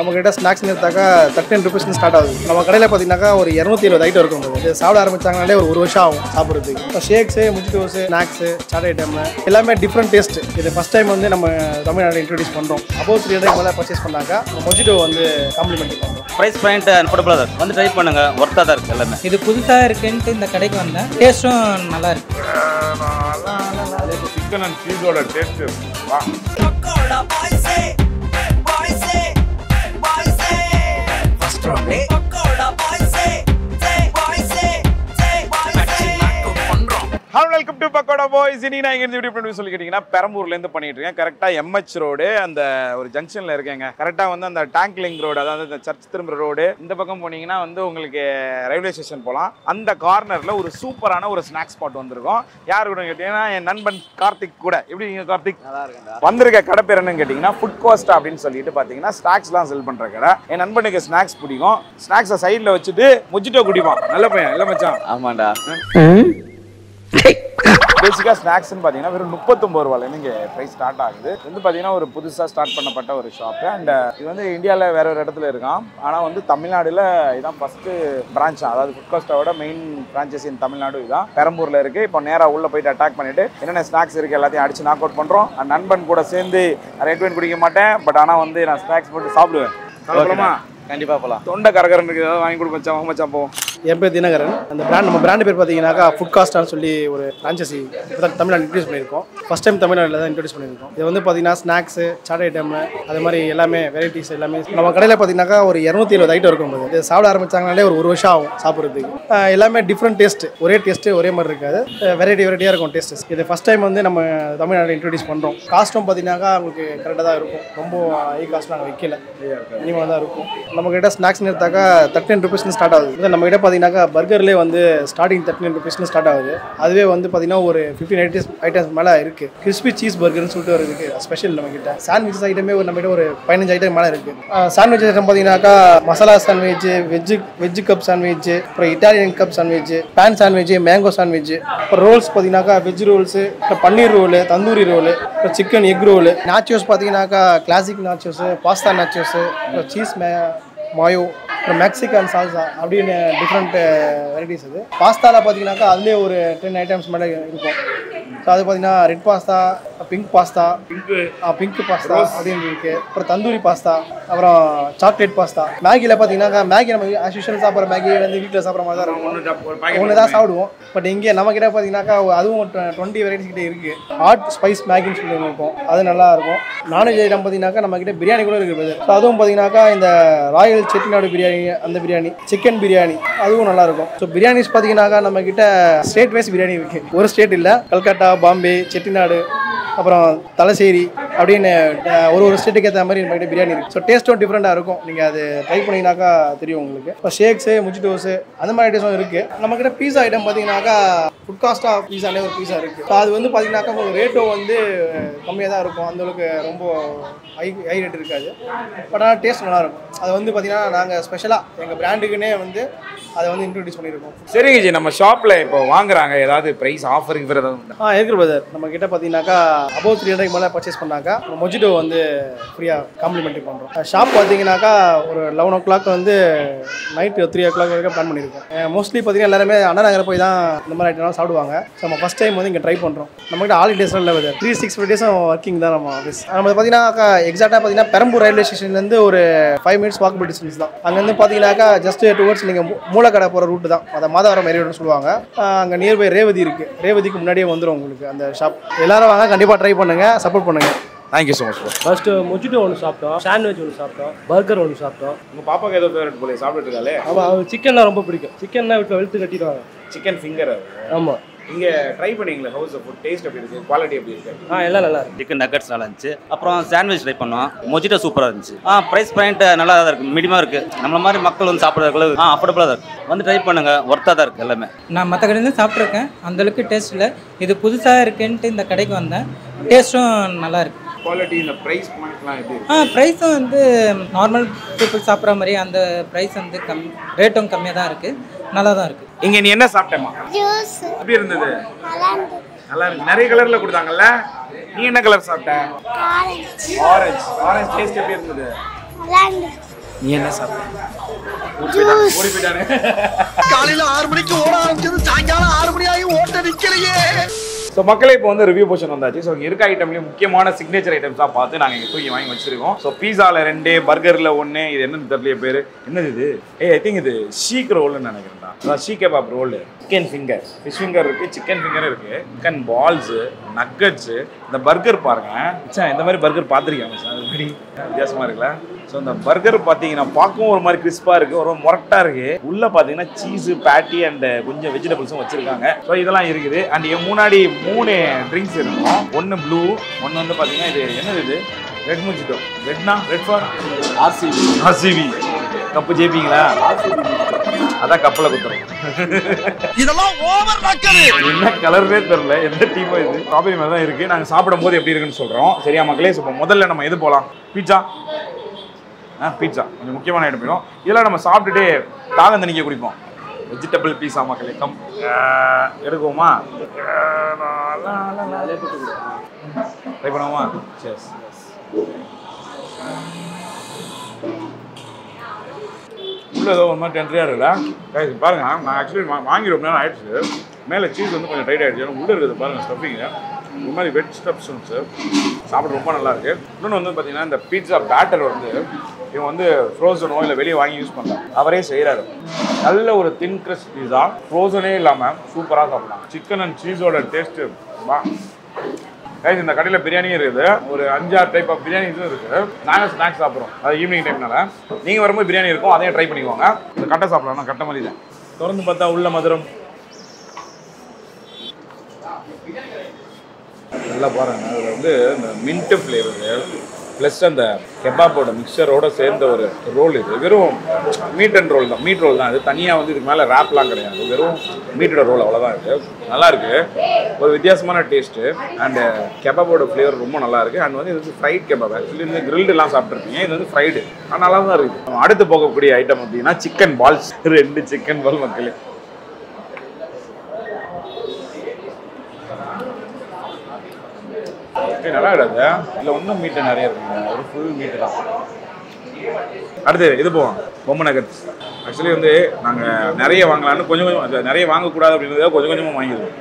நம்ம கிட்ட ஸ்நாக்ஸ் எடுத்தாக்கா தேர்ட்டின் ருபீஸ்னு ஸ்டார்ட் ஆகுது நம்ம கடையில் பார்த்தீங்கன்னாக்கா ஒரு இரநூத்தி எழுபது ஐட்டம் இருக்கும் இது சாப்பிட ஆரம்பிச்சாங்கனாலே ஒரு ஒரு வருஷம் ஆகும் சாப்பிட்றதுக்கு இப்போ shakes mojitos snacks chaat item எல்லாமே டிஃப்ரெண்ட் டேஸ்ட் இது ஃபஸ்ட் டைம் வந்து நம்ம தமிழ்நாடு இன்ட்ரடியூஸ் பண்ணுறோம் அபோவ் த்ரீ ஹண்ட்ரட் மேலே பர்ச்சேஸ் பண்ணாக்கா மொஜிட்டோ வந்து காம்ப்ளிமெண்ட் பண்ணுறோம் ப்ரைஸ் பாயிண்ட் அன்ஃபோர்டபுளாக தான் இருக்கு வந்து ட்ரை பண்ணுங்க ஒர்த்தாக தான் இருக்குது எல்லாமே இது புதுசாக இருக்குன்ட்டு இந்த கடைக்கு வந்தேன் டேஸ்ட்டும் நல்லா இருக்கு சிக்கன் அண்ட் சீஸோட டேஸ்ட் வா பக்கோடா பாய்ஸே பாய்ஸே பாய்ஸே ஃபர்ஸ்ட் ரவுண்டே பக்கோடா பாய்ஸே ஜே பாய்ஸே ஜே பாய்ஸே பண்றோம் hello welcome to Pakoda boys இனி நான் எங்க எப்படி பண்ணி சொல்லி கேட்டீங்கன்னா பெரம்பூர்ல இருந்து பண்ணிட்டு இருக்கேன் கரெக்டா எம்ஹெச் ரோடு அந்த ஒரு ஜங்ஷன்ல இருக்கேங்க கரெக்டா வந்து அந்த டேங்க் லிங்க் ரோடு அதாவது இந்த சர்ச் திரும்புற ரோடு இந்த பக்கம் போனீங்கன்னா வந்து உங்களுக்கு ரயில்வே ஸ்டேஷன் போகலாம் அந்த கார்னர்ல ஒரு சூப்பரான ஒரு ஸ்நாக்ஸ் ஸ்பாட் வந்திருக்கும் யார் கூட கேட்டீங்கன்னா என் நண்பன் கார்த்திக் கூட எப்படி நீங்க கார்த்திக் வந்திருக்க கடை பேர் என்னன்னு கேட்டீங்கன்னா ஃபுட் கோஸ்ட் அப்படின்னு சொல்லிட்டு பாத்தீங்கன்னா ஸ்நாக்ஸ்லாம் செல் பண்ற கடை என் நண்பனுக்கு ஸ்நாக்ஸ் பிடிக்கும் ஸ்நாக்ஸை சைடில் வச்சுட்டு முஜிட்டோ குடிப்பான் நல்ல பையன் இல்லை மச்சான் ஆமாண்டா பேசிக்காக ஸ்நாக்ஸ்னு பார்த்தீங்கன்னா வெறும் முப்பத்தொம்பது ரூபாயிலேருந்து இங்கே ப்ரைஸ் ஸ்டார்ட் ஆகுது இது வந்து பார்த்தீங்கன்னா ஒரு புதுசாக ஸ்டார்ட் பண்ணப்பட்ட ஒரு ஷாப்பு அண்ட் இது வந்து இந்தியாவில் வேற ஒரு இடத்துல இருக்கான் ஆனால் வந்து தமிழ்நாடுல இதான் ஃபஸ்ட்டு பிரான்ச் அதாவது ஃபுட் கோஸ்ட்டோட மெயின் பிரான்ச்சஸ் இன் தமிழ்நாடு இதான் பெரம்பூரில் இருக்குது இப்போ நேராக உள்ளே போயிட்டு அட்டாக் பண்ணிட்டு என்னென்ன ஸ்நாக்ஸ் இருக்குது எல்லாத்தையும் அடிச்சு நாக் அவுட் பண்ணுறோம் நண்பன் கூட சேர்ந்து ரெட் வைன் குடிக்க மாட்டேன் பட் ஆனால் வந்து நான் ஸ்நாக்ஸ் போட்டு சாப்பிடுவேன் சாப்பிடலாமா கண்டிப்பாக போகலாம் தொண்டை கரகரன் இருக்குது ஏதாவது வாங்கி கொடுக்க மச்சான் வாங்க மச்சான் போவோம் என் பேர் தினகரன் அந்த பிராண்ட் நம்ம பிராண்ட் பேர் பார்த்தீங்கன்னாக்கா ஃபுட் காஸ்டான்னு சொல்லி ஒரு ஃப்ரான்ச்சைசி தமிழ்நாடு இன்ட்ரடியூஸ் பண்ணியிருக்கோம் ஃபஸ்ட் டைம் தமிழ்நாட்டில் தான் இன்ட்ரடியூஸ் பண்ணியிருக்கோம் இது வந்து பார்த்தீங்கன்னா ஸ்நாக்ஸு சாட் ஐட்டம் அது மாதிரி எல்லாமே வெரைட்டிஸ் எல்லாமே நம்ம கடையில் பார்த்தீங்கன்னாக்கா ஒரு இரநூத்தி எழுபது ஐட்டம் இருக்கும் போது இது சாப்பிட ஆரம்பிச்சாங்கனாலே ஒரு ஒரு வருஷம் ஆகும் சாப்பிட்றதுக்கு அஹ் எல்லாமே டிஃப்ரெண்ட் டேஸ்ட் ஒரே டேஸ்ட்டு ஒரே மாதிரி இருக்காது வெரைட்டி வெரைட்டியாக இருக்கும் டேஸ்ட் இது ஃபஸ்ட் டைம் வந்து நம்ம தமிழ்நாட்டில் இன்ட்ரடியூஸ் பண்ணுறோம் காஸ்ட்டும் பார்த்தீங்கன்னாக்கா உங்களுக்கு கரெக்டாக தான் இருக்கும் ரொம்ப ஹை காஸ்ட் நாங்கள் வைக்கல மினிமம் தான் இருக்கும் நம்ம கிட்ட ஸ்நாக்ஸ் எடுத்தாக்கா தேர்ட்டின் ருபீஸ்னு ஸ்டார்ட் ஆகுது இது நம்ம கிட்ட பார்த்தீங்கன்னாக்கா பர்கர்லேயே வந்து ஸ்டார்டிங் தேர்ட்டின் ருபீஸ்னு ஸ்டார்ட் ஆகுது அதுவே வந்து பார்த்தீங்கன்னா ஒரு ஃபிஃப்டின் ஐட்டம்ஸ் ஐட்டம்ஸ் மேலே இருக்குது கிறிஸ்பி சீஸ் பர்கர்னு சொல்லிட்டு ஒரு இருக்குது ஸ்பெஷல் நம்ம கிட்ட சாண்ட்விச்சஸ் ஐட்டமே ஒரு நம்ம கிட்ட ஒரு பதினஞ்சு ஐட்டம் மேலே இருக்குது சாண்ட்விச் ஐட்டம் பார்த்தீங்கன்னாக்கா masala sandwich veg veg cup sandwich அப்புறம் Italian cup sandwich pan sandwich mango sandwich அப்புறம் ரோல்ஸ் பார்த்தீங்கன்னாக்கா வெஜ் ரோல்ஸு அப்புறம் பன்னீர் ரோலு தந்தூரி ரோலு அப்புறம் சிக்கன் எக் ரோலு நாச்சோஸ் பார்த்தீங்கன்னாக்கா கிளாசிக் நாச்சோஸு பாஸ்தா நாச்சோஸு அப்புறம் சீஸ் மே மாயோ அப்புறம் மெக்சிகன் சால்சா அப்படின்னு டிஃப்ரெண்ட் வெரைட்டிஸ் அது பாஸ்தாவில் பார்த்தீங்கன்னாக்கா அதுலேயே ஒரு டென் ஐட்டம்ஸ் மேலே இருக்கும் ஸோ அது பார்த்தீங்கன்னா red pasta pink pasta pink pink pasta அப்படின்னு இருக்கு அப்புறம் தந்தூரி பாஸ்தா அப்புறம் சாக்லேட் பாஸ்தா மேகியில் பார்த்தீங்கன்னா மேகி நம்ம ஆஸ் யூஷுவல் சாப்பிட்ற மேகி வந்து வீட்டில் சாப்பிட்ற மாதிரி தான் இருக்கும் ஒரு பாக்கெட் ஒன்று தான் சாப்பிடுவோம் பட் இங்கே நம்ம கிட்ட பார்த்தீங்கன்னாக்கா அதுவும் டுவெண்ட்டி வெரைட்டிஸ் கிட்ட இருக்கு ஹாட் ஸ்பைஸ் மேகின்னு சொல்லி ஒன்று இருக்கும் அது நல்லா இருக்கும் நான்வெஜ் ஐட்டம் பார்த்தீங்கன்னாக்கா நம்ம கிட்ட பிரியாணி கூட இருக்குது ஸோ அதுவும் பார்த்தீங்கன்னாக்கா இந்த ராயல் செட்டிநாடு பிரியாணி அந்த பிரியாணி சிக்கன் பிரியாணி அதுவும் நல்லா இருக்கும் ஸோ பிரியாணிஸ் பார்த்தீங்கன்னாக்கா நம்ம கிட்ட ஸ்டேட் வைஸ் பிரியாணி இருக்கு ஒரு ஸ்டேட் இல்லை கல்கட்டா பாம்பே செட்டிநாடு அப்புறம் தலசேரி அப்படின்னு அஹ், ஒரு ஒரு ஸ்டேட்டுக்கு ஏற்ற மாதிரி நம்ம கிட்ட பிரியாணி இருக்குது ஸோ டேஸ்ட்டும் டிஃப்ரெண்ட்டாக இருக்கும் நீங்கள் அது ட்ரை பண்ணிங்கனாக்கா தெரியும் உங்களுக்கு இப்போ ஷேக்ஸு முஜிட்டோஸு அந்த மாதிரி ஐட்டம்ஸும் இருக்குது நம்ம கிட்ட பீஸா ஐட்டம் பார்த்தீங்கன்னாக்கா ஃபுட் காஸ்ட்டாக பீஸாலே ஒரு பீஸா இருக்குது ஸோ அது வந்து பார்த்தீங்கன்னாக்கா உங்களுக்கு ரேட்டும் வந்து கம்மியாக தான் இருக்கும் அந்த அளவுக்கு ரொம்ப ஹை ஹை ரேட் இருக்காது பட் ஆனால் டேஸ்ட் நல்லாயிருக்கும் அது வந்து பார்த்தீங்கன்னா நாங்கள் ஸ்பெஷலாக எங்கள் பிராண்டுக்குன்னே வந்து அதை வந்து இன்ட்ரடியூஸ் பண்ணியிருக்கோம் சரிங்க ஜி நம்ம ஷாப்ல இப்போ வாங்குறாங்க ஏதாவது பிரைஸ் ஆஃபர் இவர் ஏதாவது உண்டா? ஆ இருக்கு பிரதர் நம்ம கிட்ட பார்த்தீங்கன்னாக்கா அபோவ் த்ரீ ஹண்ட்ரட் மேலே பர்ச்சேஸ் பண்ணாக்கா மொஜிட்டோ வந்து ஃப்ரீயாக காம்ப்ளிமெண்ட்ரி பண்ணுறோம் ஷாப் பார்த்தீங்கன்னாக்கா ஒரு லெவன் ஓ கிளாக் வந்து நைட்டு த்ரீ ஓ கிளாக் வரைக்கும் பிளான் பண்ணியிருக்கோம் மோஸ்ட்லி பார்த்தீங்கன்னா எல்லாருமே அண்ணா நகர் போய் தான் இந்த மாதிரி ஐட்டம்லாம் சாப்பிடுவாங்க ஸோ நம்ம ஃபஸ்ட் டைம் வந்து இங்கே ட்ரை பண்ணுறோம் நம்மகிட்ட ஹாலிடேஸ்லாம் இல்லை பிரதர் த்ரீ சிக்ஸ் டேஸும் ஒர்க்கிங் தான் நம்ம ஆஃபீஸ் நம்ம பார்த்தீங்கன்னா எக்ஸாக்டாக பார்த்தீங்கன்னா பெரம்பூர் ரயில்வே ஸ்டேஷன்லேருந்து ஒரு ஃபைவ் மினிட்ஸ் வாக்கபிள் டிஸ்டன்ஸ் தான் அங்கேருந்து பார்த்தீங்கன்னாக்கா ஜஸ்ட் டுவர்ட்ஸ் நீங்கள் மூலக்கடை போகிற ரூட்டு தான் அதை மாதவரம் ஏரியான்னு சொல்லுவாங்க அங்கே நியர்பை ரேவதி இருக்குது ரேவதிக்கு முன்னாடியே வந்துடும் உங்களுக்கு அந்த ஷாப் எல்லாரும் வாங்க கண்டிப்பாக ட்ரை பண்ணுங்கள் சப்போர்ட் பண்ணுங்கள் thank you so much bro first mojito ஒன்று சாப்பிட்டோம் சாண்ட்விச் ஒன்று சாப்பிட்டோம் பர்கர் ஒன்று சாப்பிட்டோம் உங்க பாப்பாக்கு ஏதோ ஃபேவரட் போல சாப்பிட்டு இருக்காளே ஆமாம் அவங்க சிக்கன்லாம் ரொம்ப பிடிக்கும் சிக்கன்னா வீட்டில் வெளுத்து கட்டிடுவாங்க சிக்கன் ஃபிங்கர் ஆமாம் இங்க ட்ரை பண்ணீங்களா ஹவுஸ் ஃபுட் டேஸ்ட் எப்படி இருக்கு குவாலிட்டி எப்படி இருக்கு ஆ எல்லாம் நல்லா இருக்கு சிக்கன் நக்கட்ஸ் நல்லா இருந்துச்சு அப்புறம் சாண்ட்விச் ட்ரை பண்ணோம் மொஜிட்டோ சூப்பராக இருந்துச்சு ஆ ப்ரைஸ் பாயிண்ட் நல்லா தான் இருக்குது மீடியமாக இருக்குது நம்மள மாதிரி மக்கள் வந்து சாப்பிட்றதுக்குள்ள ஆ அஃபோர்டபுளாக தான் இருக்குது வந்து ட்ரை பண்ணுங்க ஒர்த்தாக தான் இருக்குது எல்லாமே நான் மற்ற கடையிலேருந்து சாப்பிட்ருக்கேன் அந்தளவுக்கு டேஸ்ட் இல்லை இது புதுசாக இருக்குன்ட்டு இந்த கடைக்கு வந்தேன் டேஸ்ட்டும் நல்லா இருக்கு குவாலிட்டி இந்த பிரைஸ் பாயிண்ட்லாம் எப்படி இருக்கு ஆ ப்ரைஸும் வந்து நார்மல் பீப்புள் சாப்பிட்ற மாதிரி அந்த ப்ரைஸ் வந்து கம் ரேட்டும் கம்மியாக தான் இருக்குது நல்லா தான் இருக்குது இங்க நீ என்ன சாப்பிட்டேமா ஜூஸ் எப்படி இருந்தது நல்லா இருந்தது நல்லா இருக்கு நிறைய கலர்ல கொடுத்தாங்கல்ல நீ என்ன கலர் சாப்பிட்ட ஆரஞ்சு ஆரஞ்சு ஆரஞ்சு டேஸ்ட் எப்படி இருந்தது நல்லா இருந்தது நீ என்ன சாப்பிட்ட ஓடி போயிட்டானே காலையில ஆறு மணிக்கு ஓட ஆரம்பிச்சது சாயங்காலம் ஆறு மணி ஆகி ஓட்ட நிக்கலையே ஸோ மக்களே இப்போ வந்து ரிவ்யூ போர்ஷன் வந்தாச்சு ஸோ இங்கே இருக்க ஐட்டம்லேயும் முக்கியமான சிக்னேச்சர் ஐட்டம்ஸாக பார்த்து நாங்கள் இங்கே தூக்கி வாங்கி வச்சிருக்கோம் ஸோ பீஸாவில் ரெண்டு பர்கரில் ஒன்று இது என்னன்னு தெரியல பேர் என்னது இது ஏ ஐ திங்க் இது ஷீக் ரோல்னு நினைக்கிறேன்டா அதான் seekh kebab roll chicken finger fish finger இருக்குது சிக்கன் ஃபிங்கர் இருக்குது சிக்கன் பால்ஸு நக்கட்ஸு இந்த பர்கர் பாருங்க மச்சான் இந்த மாதிரி பர்கர் பார்த்துருக்கேன் மச்சான் அது மாதிரி வித்தியாசமாக இருக்குல்ல ஸோ இந்த பர்கர் பார்த்தீங்கன்னா பார்க்கவும் ஒரு மாதிரி கிறிஸ்பாக இருக்குது ஒரு மொரட்டாக இருக்குது உள்ளே பார்த்தீங்கன்னா சீஸு பேட்டி அண்ட் கொஞ்சம் வெஜிடபிள்ஸும் வச்சுருக்காங்க ஸோ இதெல்லாம் இருக்குது அண்ட் என் முன்னாடி மூணு ட்ரிங்க்ஸ் இருக்கும் ஒன்று ப்ளூ ஒன்று வந்து பார்த்தீங்கன்னா இது என்னது இது ரெட் முச்சிட்டோ ரெட்னா red for RCB RCB cup ஜெயிப்பீங்களா அதான் கப்பலை குத்துறோம் இதெல்லாம் ஓவர் நக்கது என்ன கலர்னே தெரியல எந்த டீமோ இது ஸ்ட்ராபெரி மாதிரி தான் இருக்கு நாங்க சாப்பிடும் போது எப்படி இருக்குன்னு சொல்றோம் சரியா மக்களே இப்போ முதல்ல நம்ம எது போலாம் பீட்சா ஆ பீட்சா கொஞ்சம் முக்கியமான ஐட்டம் போயிடும் இதெல்லாம் நம்ம சாப்பிட்டுட்டு தாகம் தணிக்க குடிப்போம் வெஜிடபிள் பீஸா மக்களே கம் எடுக்குவோமா ட்ரை பண்ணுவோமா சேஸ் உள்ள ஏதோ ஒரு மாதிரி டென்ட்ரியாக இருக்குல்ல guys, பாருங்க நான் ஆக்சுவலி வாங்கி ரொம்ப நேரம் ஆயிடுச்சு மேலே சீஸ் வந்து கொஞ்சம் டைட் ஆயிடுச்சு ஏன்னா உள்ளே இருக்குது பாருங்க ஸ்டஃபிங்க ஒரு மாதிரி வெட் ஸ்டப்ஸ் சாப்பிட ரொம்ப நல்லா இருக்கு இன்னொன்று வந்து பார்த்தீங்கன்னா இந்த பீட்சா பேட்டர் வந்து இவன் வந்து ஃப்ரோசனோ இல்லை வெளியே வாங்கி யூஸ் பண்ணலாம் அவரே செய்கிறாரு நல்ல ஒரு தின் கிரஸ்ட் பீஸா ஃப்ரோசனே இல்லாமல் சூப்பராக சாப்பிடலாம் சிக்கன் அண்ட் சீஸோட டேஸ்ட்டு வா கைஸ் இந்த கடையில் பிரியாணியும் இருக்குது ஒரு அஞ்சாறு டைப் ஆஃப் பிரியாணிஸும் இருக்குது நாங்கள் ஸ்நாக்ஸ் சாப்பிட்றோம் அது ஈவினிங் டைம்னால நீங்கள் வரும்போது பிரியாணி இருக்கும் அதையும் ட்ரை பண்ணிக்கோங்க இந்த கட்டை சாப்பிடலாம் கட்டை மாதிரி தான் திறந்து பார்த்தா உள்ள மதுரம் நல்லா பாருங்க அதில் வந்து இந்த மின்ட்டு ஃப்ளேவர் ப்ளஸ் அந்த கெபாப்போட மிக்சரோட சேர்ந்த ஒரு ரோல் இது வெறும் மீட் அண்ட் ரோல் தான் மீட் ரோல் தான் இது தனியாக வந்து இதுக்கு மேலே ரேப்லாம் கிடையாது வெறும் மீட்டோட ரோல் அவ்வளோதான் இது நல்லா இருக்கு ஒரு வித்தியாசமான டேஸ்ட்டு அண்டு கெபாப்போட ஃப்ளேவர் ரொம்ப நல்லா இருக்கு அண்ட் வந்து இது வந்து ஃப்ரைட் கெபாப் ஆக்சுவலி இந்த கிரில்டுலாம் சாப்பிட்ருப்பீங்க இது வந்து ஃப்ரைடு ஆனால் நல்லா தான் இருக்குது நம்ம அடுத்து போகக்கூடிய ஐட்டம் அப்படின்னா சிக்கன் பால்ஸ் ரெண்டு சிக்கன் பால் மக்களே ஏய், நல்லா கிடையாது இதில் ஒன்றும் மீட்டு நிறைய இருக்குங்க ஒரு ஃபுல் மீட்டு தான் அடுத்து இது போவோம் பொம்மை நகட்ஸ் ஆக்சுவலி வந்து நாங்கள் நிறைய வாங்கலாம்னு கொஞ்சம் கொஞ்சம் அது நிறைய வாங்கக்கூடாது அப்படின்றத கொஞ்சம் கொஞ்சமாக வாங்கிடுவோம்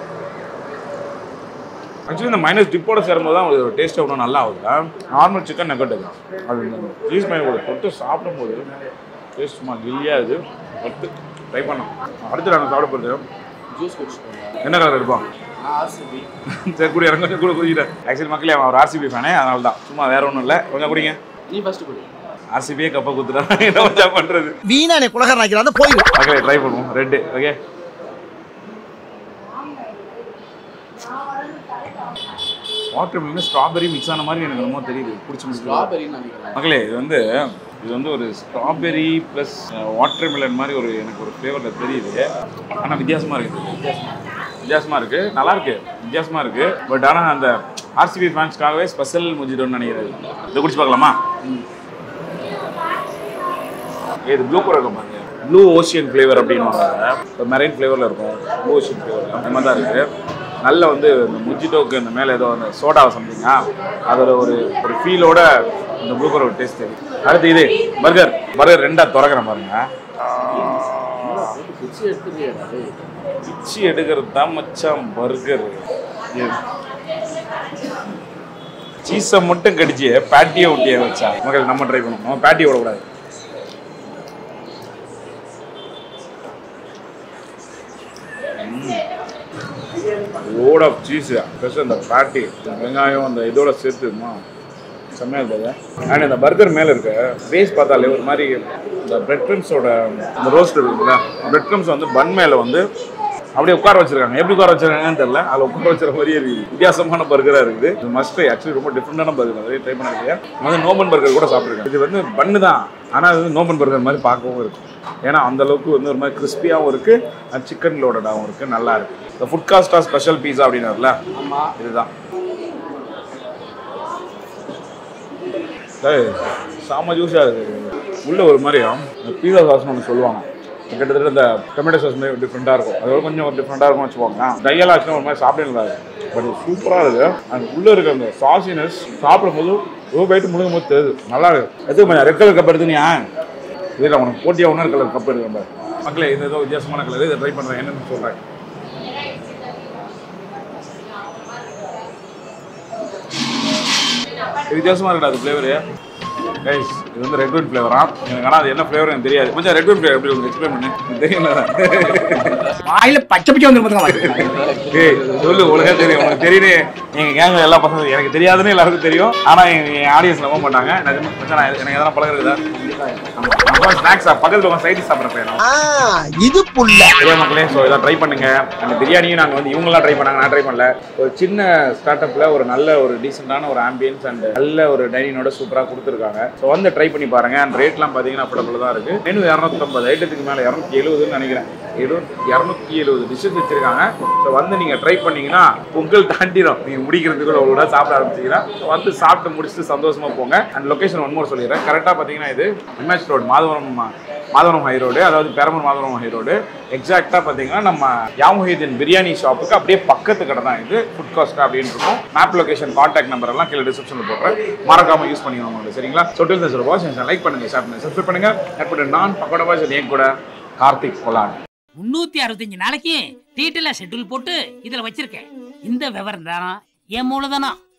ஆக்சுவலி இந்த மைனஸ் டிப்போட சேரும்போது தான் ஒரு டேஸ்ட் ஒன்றும் நல்லா ஆகுது நார்மல் சிக்கன் நெகட் தான் அது இந்த சீஸ் மைனோட தொட்டு சாப்பிடும்போது டேஸ்ட் சும்மா கில்லியாக இது பத்து ட்ரை பண்ணோம் அடுத்து நாங்கள் சாப்பிட போகிறது ஜூஸ் என்ன கலர் எடுப்போம் சரி குடி இறங்க கொஞ்சம் கூட குடிக்கிறேன் ஆக்சுவலி மக்களே அவன் ஒரு ஆர்சிபி ஃபேனே அதனால தான் சும்மா வேற ஒன்றும் இல்லை கொஞ்சம் குடிங்க நீ ஃபர்ஸ்ட் குடி ஆர்சிபியே கப்பை குத்துறா என்ன வச்சா பண்ணுறது வீணா நீ குலகர் நாக்கிறான் போயிடும் மக்களே ட்ரை பண்ணுவோம் ரெட்டு ஓகே வாட்டர் மில்லில் ஸ்ட்ராபெரி மிக்ஸ் ஆன மாதிரி எனக்கு என்னமோ தெரியுது பிடிச்சி முடிச்சு மக்களே இது வந்து இது வந்து ஒரு ஸ்ட்ராபெரி ப்ளஸ் வாட்டர் மில்லன் மாதிரி ஒரு எனக்கு ஒரு ஃப்ளேவரில் தெரியுது ஆனால் வித்தியாசமாக இருக்குது வித்தியாசமாக இருக்குது நல்லா இருக்கு வித்தியாசமாக இருக்குது பட் ஆனால் அந்த ஆர்சிபி ஃபேன்ஸ்க்காகவே ஸ்பெஷல் முஜிட்டோன்னு நினைக்கிறது இதை குடிச்சு பார்க்கலாமா இது ப்ளூ கலர் இருக்கும் பாருங்க ப்ளூ ஓஷியன் ஃப்ளேவர் அப்படின்னு இப்போ மெரைன் ஃப்ளேவரில் இருக்கும் ப்ளூ ஓஷியன் ஃப்ளேவர் அந்த மாதிரி தான் இருக்குது நல்ல வந்து இந்த முஜிட்டோக்கு இந்த மேலே ஏதோ அந்த சோடாவை சம்திங்கா அதோட ஒரு ஒரு ஃபீலோட இந்த ப்ளூ கலர் டேஸ்ட் தெரியும் அடுத்து இது பர்கர் பர்கர் ரெண்டா திறக்கிறேன் பாருங்க பிச்சி எடுக்கிறது தான் மச்சான் பர்கர் சீஸை மட்டும் கடிச்சு பேட்டியை ஒட்டிய வச்சா மக்கள் நம்ம ட்ரை பண்ணுவோம் நம்ம பேட்டியை விடக்கூடாது லோட் ஆஃப் சீஸ் ப்ளஸ் அந்த பேட்டி வெங்காயம் அந்த இதோட சேர்த்துமா செம்மையாக இருந்தது அண்ட் இந்த பர்கர் மேலே இருக்க பேஸ் பார்த்தாலே ஒரு மாதிரி இந்த பிரெட் க்ரம்ஸோட இந்த ரோஸ்ட் இருக்குங்களா பிரெட் க்ரம்ஸ் வந்து பன் மேலே வந்து அப்படியே உட்கார வச்சிருக்காங்க எப்படி உட்கார வச்சிருக்காங்கன்னு தெரியல அதில் உட்கார வச்சிருக்க மாதிரியே இருக்குது வித்தியாசமான பர்கராக இருக்குது இது மஸ்ட் ஆக்சுவலி ரொம்ப டிஃப்ரெண்டான பர்கர் நிறைய ட்ரை பண்ணிருக்கேன் வந்து நோபன் பர்கர் கூட சாப்பிட்ருக்கேன் இது வந்து பண்ணு தான் ஆனால் அது வந்து நோபன் பர்கர் மாதிரி பார்க்கவும் இருக்கும் ஏன்னா அந்த அளவுக்கு வந்து ஒரு மாதிரி கிறிஸ்பியாகவும் இருக்குது அண்ட் சிக்கன் லோடடாகவும் இருக்குது நல்லா இருக்கு இந்த ஃபுட் காஸ்டா ஸ்பெஷல் பீஸா அப்படின்னாருல இதுதான் ஏய், செம ஜூஸாக இருக்குது உள்ள ஒரு மாதிரியும் பீஸா சாஸ்னு ஒன்று சொல்லுவாங்க கிட்டத்தட்ட இந்த டொமேட்டோ சாஸ் மாதிரி டிஃப்ரெண்ட்டாக இருக்கும் அதோட கொஞ்சம் ஒரு டிஃப்ரெண்ட்டாக இருக்கும்னு வச்சுக்கோங்க டையெல்லாம் ஆச்சுன்னா ஒரு மாதிரி சாப்பிட நல்லா இருக்கும் பட் சூப்பராக இருக்குது அது உள்ளே இருக்க அந்த சாசினஸ் சாப்பிடும்போது ஓ போயிட்டு முழுங்க போது தெரியுது நல்லா இருக்கு எதுக்கு கொஞ்சம் ரெட் கலர் கப் எடுத்துனியா இதில் உனக்கு போட்டியாக இன்னொரு கலர் கப் எடுக்க பாரு மக்களே இது ஏதோ வித்தியாசமான கலர் இதை ட்ரை பண்ணுறேன் என்னன்னு சொல்கிறேன் வித்தியாசமாக இருக்குடா அது ஃப்ளேவரு கைஸ் இது வந்து ரெட் ஒயின் ஃப்ளேவரா எனக்கு ஆனால் அது என்ன ஃப்ளேவர் எனக்கு தெரியாது கொஞ்சம் ரெட் ஒயின் ஃப்ளேவர் எப்படி உங்களுக்கு எக்ஸ்பிளைன் பண்ணு எனக்கு தெரியல வாயில பச்சை பச்சை வந்து ஏய் சொல்லு உலகே தெரியும் உனக்கு தெரியுது எங்க கேங்க எல்லா பசங்க எனக்கு தெரியாதுன்னு எல்லாருக்கும் தெரியும் ஆனா என் என் ஆடியன்ஸ் நம்ப மாட்டாங்க நிஜமா மச்சான், நான் எனக்கு எதனா பழகிறதா ஸ்நாக்ஸா பக்கத்துல உட்காந்து சைடிஸ் சாப்பிட்ற பையன் இது புள்ள பெரிய மக்களே ஸோ இதை ட்ரை பண்ணுங்க அந்த பிரியாணியும் நாங்கள் வந்து இவங்கெல்லாம் ட்ரை பண்ணாங்க நான் ட்ரை பண்ணல ஒரு சின்ன ஸ்டார்ட் அப்ல ஒரு நல்ல ஒரு டீசெண்டான ஒரு ஆம்பியன்ஸ் அண்ட் நல்ல ஒரு டைனிங்கோட சூப்பராக கொடுத்துருக்காங்க ஸோ வந்து ட்ரை பண்ணி பாருங்க அண்ட் ரேட்லாம் பார்த்தீங்கன்னா அப்படப்பில் தான் இருக்கு மெனு இரநூத்தம்பது ஐட்டத்துக்கு மேலே இரநூத்தி எழுபதுன்னு நினைக்கிறேன் எழுபது இரநூத்தி எழுபது டிஷ்ஷஸ் வச்சிருக்காங்க ஸோ வந்து நீங்க ட்ரை பண்ணீங்கன்னா பொங்கல் தாண்டிடும் நீங்க முடிக்கிறதுக்குள்ள அவ்வளோ சாப்பிட ஆரம்பிச்சீங்கன்னா so வந்து சாப்பிட்டு முடிச்சுட்டு சந்தோஷமா போங்க அண்ட் லொகேஷன் ஒன் மோர் சொல்லிடுறேன் கரெக்டாக பார்த்தீங்கன்னா இது MS road Madhavaram Madhavaram high road அதாவது பெரம்பூர் மாதவரம் ஹை ரோடு எக்ஸாக்டாக பார்த்தீங்கன்னா நம்ம யாமுஹீதீன் பிரியாணி ஷாப்புக்கு அப்படியே பக்கத்து கடை தான் இது ஃபுட் காஸ்ட் அப்படின்னு இருக்கும் மேப் லொகேஷன் காண்டாக்ட் நம்பர் எல்லாம் கீழே டிஸ்கிரிப்ஷனில் போடுறேன் மறக்காம யூஸ் பண்ணிக்கோங்க உங்களுக்கு சரிங்களா சொட்டில் சார் வாட்ச் லைக் பண்ணுங்க ஷேர் பண்ணுங்க சப்ஸ்கிரைப் பண்ணுங்க ஆட் பண்ணி நான் பக்கோட வாட்ச் என் கூட கார்த்திக் கொலான் முன்னூத்தி அறுபத்தஞ்சு நாளைக்கு டீட்டெயிலாக ஷெட்யூல் போட்டு இதுல வச்சிருக்கேன் இந்த விவரம் தானா என் மூலதனம்